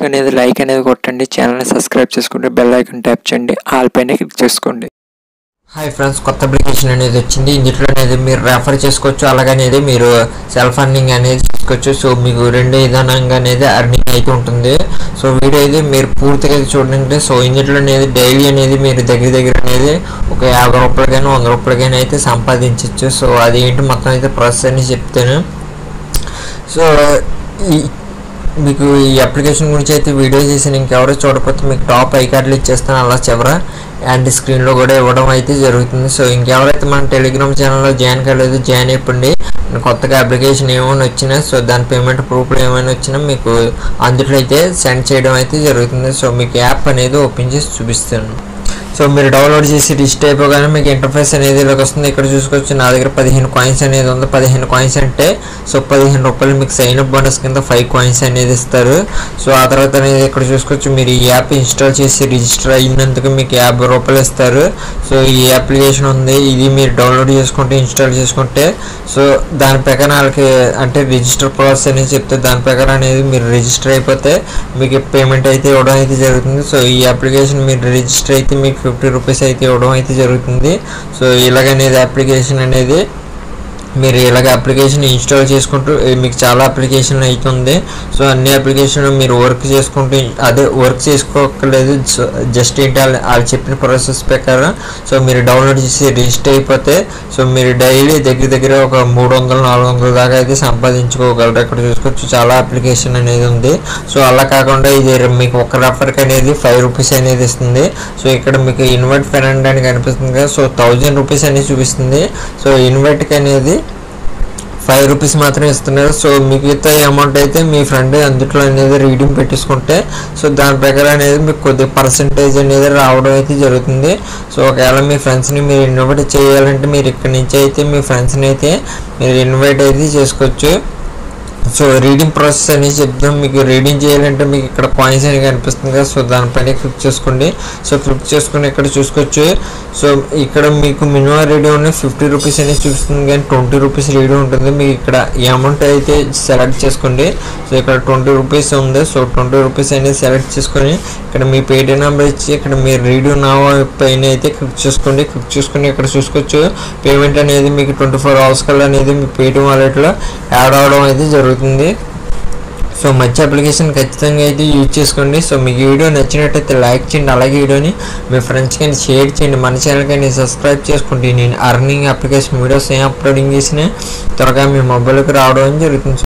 అనేది లైక్ అనేది కొట్టండి ఛానల్ని సబ్స్క్రైబ్ చేసుకుంటే బెల్ ఐకాన్ ట్యాప్ చేయండి ఆల్ పైన క్లిక్ చేసుకోండి హాయ్ ఫ్రెండ్స్ కొత్త అప్లికేషన్ అనేది వచ్చింది ఇందులో అనేది మీరు రెఫర్ చేసుకోవచ్చు అలాగనేది మీరు సెల్ఫ్ అర్నింగ్ అనేది చేసుకోవచ్చు సో మీకు రెండు విధానంగా అనేది అర్నింగ్ అయితే ఉంటుంది సో వీడియో అయితే మీరు పూర్తిగా చూడండి సో ఇందులో అనేది డైలీ అనేది మీరు దగ్గర దగ్గర అనేది ఒక యాభై రూపాయలకైనా వంద రూపాయలకైనా అయితే సంపాదించవచ్చు సో అది ఏంటి మొత్తం అయితే ప్రాసెస్ అని చెప్తాను సో ఈ మీకు ఈ అప్లికేషన్ గురించి అయితే వీడియో చేసి ఇంకెవరో చూడకపోతే మీకు టాప్ ఐ కార్డులు ఇచ్చేస్తాను అలా చివర అండ్ స్క్రీన్లో కూడా ఇవ్వడం అయితే జరుగుతుంది సో ఇంకెవరైతే మన టెలిగ్రామ్ ఛానల్లో జాయిన్ కాలేదు జాయిన్ అయిపోండి కొత్తగా అప్లికేషన్ ఏమైనా వచ్చినా సో దాని పేమెంట్ ప్రూఫ్లు ఏమైనా వచ్చినా మీకు అందులో అయితే సెండ్ చేయడం అయితే జరుగుతుంది సో మీకు యాప్ అనేది ఓపెన్ చేసి చూపిస్తాను సో మీరు డౌన్లోడ్ చేసి రిజిస్టర్ అయిపోగానే మీకు ఇంటర్ఫేస్ అనేది ఇలాగ వస్తుంది ఇక్కడ చూసుకోవచ్చు నా దగ్గర పదిహేను కాయిన్స్ అనేది ఉంది పదిహేను కాయిన్స్ అంటే సో పదిహేను రూపాయలు మీకు సైన్ అప్ బోనస్ కింద ఫైవ్ కాయిన్స్ అనేది ఇస్తారు సో ఆ తర్వాత అనేది ఇక్కడ చూసుకోవచ్చు మీరు ఈ యాప్ ఇన్స్టాల్ చేసి రిజిస్టర్ అయినందుకు మీకు యాభై రూపాయలు ఇస్తారు సో ఈ అప్లికేషన్ ఉంది ఇది మీరు డౌన్లోడ్ చేసుకుంటే ఇన్స్టాల్ చేసుకుంటే సో దాని ప్రకారం వాళ్ళకి అంటే రిజిస్టర్ ప్రాసెస్ అనేది చెప్తే దాని ప్రకారం అనేది మీరు రిజిస్టర్ అయిపోతే మీకు పేమెంట్ అయితే ఇవ్వడం అయితే జరుగుతుంది సో ఈ అప్లికేషన్ మీరు రిజిస్టర్ అయితే మీకు ఫిఫ్టీ రూపీస్ అయితే ఇవ్వడం అయితే జరుగుతుంది సో ఇలాగనేది అప్లికేషన్ అనేది మీరు ఇలాగ అప్లికేషన్ ఇన్స్టాల్ చేసుకుంటూ ఏ, మీకు చాలా అప్లికేషన్ అవుతుంది సో అన్ని అప్లికేషన్ మీరు వర్క్ చేసుకుంటూ అదే వర్క్ చేసుకోక్కర్లేదు సో జస్ట్ ఏంటి వాళ్ళు వాళ్ళు చెప్పిన ప్రాసెస్ ప్రకారం సో మీరు డౌన్లోడ్ చేసి రిజిస్టర్ అయిపోతే సో మీరు డైలీ దగ్గర దగ్గర ఒక మూడు వందలు నాలుగు వందల దాకా అయితే సంపాదించుకోగలరు ఇక్కడ చూసుకోవచ్చు చాలా అప్లికేషన్ అనేది ఉంది సో అలా కాకుండా ఇది మీకు ఒక రెఫర్కి అనేది ఫైవ్ రూపీస్ అనేది ఇస్తుంది సో ఇక్కడ మీకు ఇన్వర్ట్ ఫ్రెండ్ అని కనిపిస్తుంది కదా సో థౌజండ్ రూపీస్ అనేది చూపిస్తుంది సో ఇన్వర్ట్కి అనేది ఫైవ్ రూపీస్ మాత్రమే ఇస్తున్నారు సో మిగతా అమౌంట్ అయితే మీ ఫ్రెండ్ అందుట్లో అనేది రీడింగ్ పెట్టేసుకుంటే సో దాని ప్రకారం అనేది మీకు కొద్ది పర్సంటేజ్ అనేది రావడం అయితే జరుగుతుంది సో ఒకవేళ మీ ఫ్రెండ్స్ని మీరు ఇన్వైట్ చేయాలంటే మీరు ఇక్కడ నుంచి అయితే మీ ఫ్రెండ్స్ని అయితే మీరు ఇన్వైట్ అయితే చేసుకోవచ్చు సో రీడింగ్ ప్రాసెస్ అనేది చెప్తాం మీకు రీడింగ్ చేయాలంటే మీకు ఇక్కడ కాయిన్స్ అని కనిపిస్తుంది కదా సో దానిపైన క్లిక్ చేసుకోండి సో క్లిక్ చేసుకుని ఇక్కడ చూసుకోవచ్చు సో ఇక్కడ మీకు మినిమం రీడింగ్ ఉన్న ఫిఫ్టీ రూపీస్ అనేది చూపిస్తుంది కానీ ట్వంటీ రూపీస్ రీడింగ్ ఉంటుంది మీకు ఇక్కడ ఈ అమౌంట్ అయితే సెలెక్ట్ చేసుకోండి సో ఇక్కడ ట్వంటీ రూపీస్ ఉంది సో ట్వంటీ రూపీస్ అనేది సెలెక్ట్ చేసుకొని ఇక్కడ మీ పేటిఎం నెంబర్ ఇచ్చి ఇక్కడ మీరు రీడింగ్ నా పైన అయితే క్లిక్ చేసుకోండి క్లిక్ చేసుకుని ఇక్కడ చూసుకోవచ్చు పేమెంట్ అనేది మీకు ట్వంటీ ఫోర్ అవర్స్ కల్లా అనేది మీ పేటిఎం వాలెట్లో యాడ్ అవడం అయితే జరుగుతుంది సో మంచి అప్లికేషన్ ఖచ్చితంగా అయితే యూజ్ చేసుకోండి సో మీకు ఈ వీడియో నచ్చినట్టయితే లైక్ చేయండి అలాగే వీడియోని మీ ఫ్రెండ్స్ కానీ షేర్ చేయండి మన ఛానల్ కానీ సబ్స్క్రైబ్ చేసుకోండి నేను అర్నింగ్ అప్లికేషన్ వీడియోస్ ఏం అప్లోడింగ్ చేసినా త్వరగా మీ మొబైల్కి రావడం జరుగుతుంది